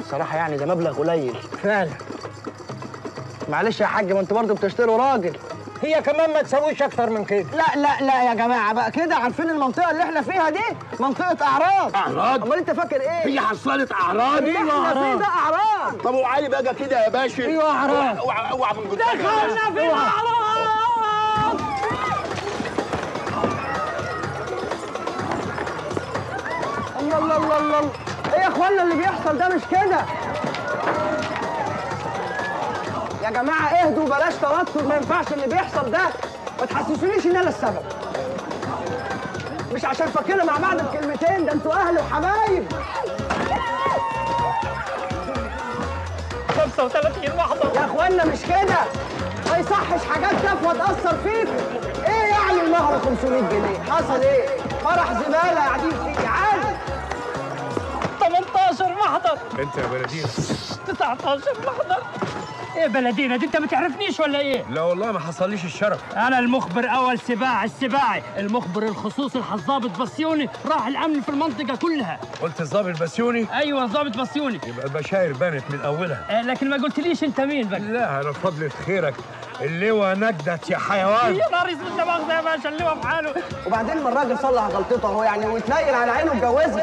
بصراحه يعني ده مبلغ قليل فعلا معلش يا حاج ما انتوا برضه بتشتروا راجل هي كمان ما تسويش اكتر من كده لا لا لا يا جماعه بقى كده عارفين المنطقه اللي احنا فيها دي منطقه اعراض أعراض؟ امال انت فاكر ايه هي حصلت اعراض اللي احنا فيه ده اعراض طب وعلي بقى كده يا باشا ايوه أعراض. اوعى اوعى من قدامك دخلنا في الاعراض الله الله الله الله ايه يا اخوانا اللي بيحصل ده مش كده يا جماعه اهدوا بلاش توتر ما ينفعش اللي بيحصل ده ما تحسسونيش ان انا السبب مش عشان فاكرنا مع بعض بكلمتين ده انتوا اهل وحبايب 35 محضر يا اخوانا مش كده ما يصحش حاجات تافهه تاثر فيكم ايه يعني المهر 500 جنيه حصل ايه فرح زباله قاعدين فيه عادي 18 محضر انت يا بلدينا 19 محضر ايه بلدينا دي انت ما تعرفنيش ولا ايه لا والله ما حصليش الشرف انا المخبر اول سباع السباعي المخبر الخصوصي الضابط بسيوني راح الامن في المنطقه كلها قلت الظابط بسيوني ايوه الضابط بسيوني يبقى البشاير بانت من اولها آه لكن ما قلتليش انت مين بقى لا انا فضلة خيرك اللواء نجدت يا حيوان يا نهار اسود ده مؤاخذه يا باشا اللي هو في حاله وبعدين ما الراجل صلح غلطته اهو يعني واتنيل على عينه واتجوزها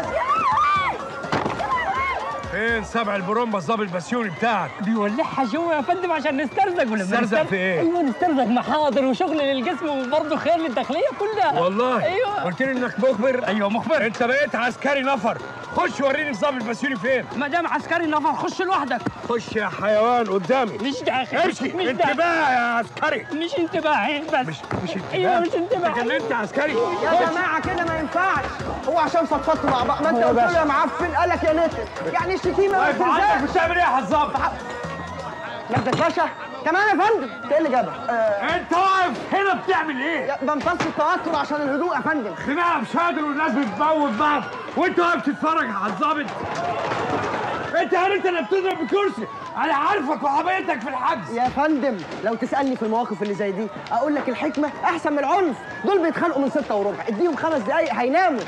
فين سبع البرومبا الظابط بسيوني بتاعك بيولعها جوا يا فندم عشان نسترزق ولا نسترزق في إيه؟ ايوه نسترزق محاضر وشغل للجسم وبرضه خير للداخليه كلها والله ايوه قلت لي انك مخبر ايوه مخبر انت بقيت عسكري نفر خش وريني الظابط بسيوني فين ما دام عسكري نفر خش لوحدك خش يا حيوان قدامي مش داخل امشي مش داخل انتباه يا عسكري مش انتباهي بس مش مش انتباه ايوه مش انتباهي لكن انت عسكري يا جماعه كده ما ينفعش هو عشان صدفتوا مع بعض ما انت قلت له يا معفن قال لك يا نتن يعني الشتيمه ما واقف عندك تنزلش بتعمل ايه يا حزاب مجدك باشا تمام يا فندم انت ايه اللي جابك؟ آه انت واقف هنا بتعمل ايه يا- بمتص التوتر عشان الهدوء يا فندم خناقه مش قادر والناس بتموت بعض وانت واقف تتفرج على الظابط انت انت اللي بتضرب بكرسي انا عارفك وحبيتك في الحجز يا فندم لو تسالني في المواقف اللي زي دي اقول لك الحكمه احسن من العنف دول بيتخانقوا من ستة وربع اديهم خمس دقايق هيناموا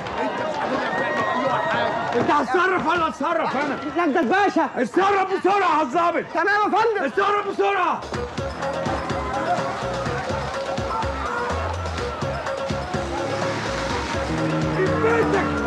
انت هتصرف ولا اتصرف انا مجدك باشا اتصرف بسرعه يا الظابط تمام يا فندم اتصرف بسرعه بيتك